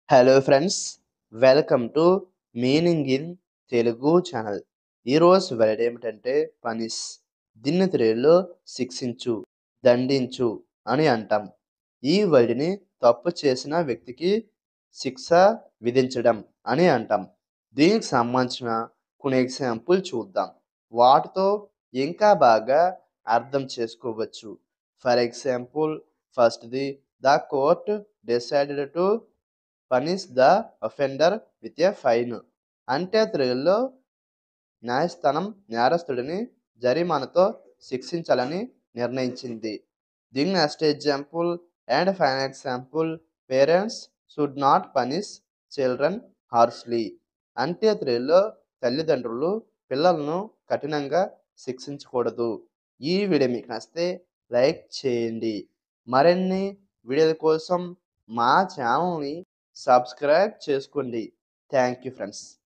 hello friends welcome to meaning in Telugu channel ఈరోజు word ఏమిటంటే punish దీన్ని తెలుగులో శిక్షించు దండించు అని అంటాం ఈ వర్డ్ని తప్పు చేసిన వ్యక్తికి శిక్ష విధించడం అని అంటాం దీనికి సంబంధించిన కొన్ని ఎగ్జాంపుల్ చూద్దాం వాటితో ఇంకా బాగా అర్థం చేసుకోవచ్చు ఫర్ ఎగ్జాంపుల్ ఫస్ట్ది the court decided to punish the offender with a fine అంటే తెలుగులో న్యాయస్థానం నేరస్తుడిని జరిమానాతో శిక్షించాలని నిర్ణయించింది దీని next example and fine example parents should not punish children harshly అంటే తెలుగులో తల్లిదండ్రులు పిల్లలను కఠినంగా శిక్షించకూడదు ఈ వీడియో మీకు నచ్చితే లైక్ చేయండి మరిన్ని వీడియోల కోసం మా ఛానల్ని సబ్స్క్రైబ్ చేసుకోండి థ్యాంక్ యూ ఫ్రెండ్స్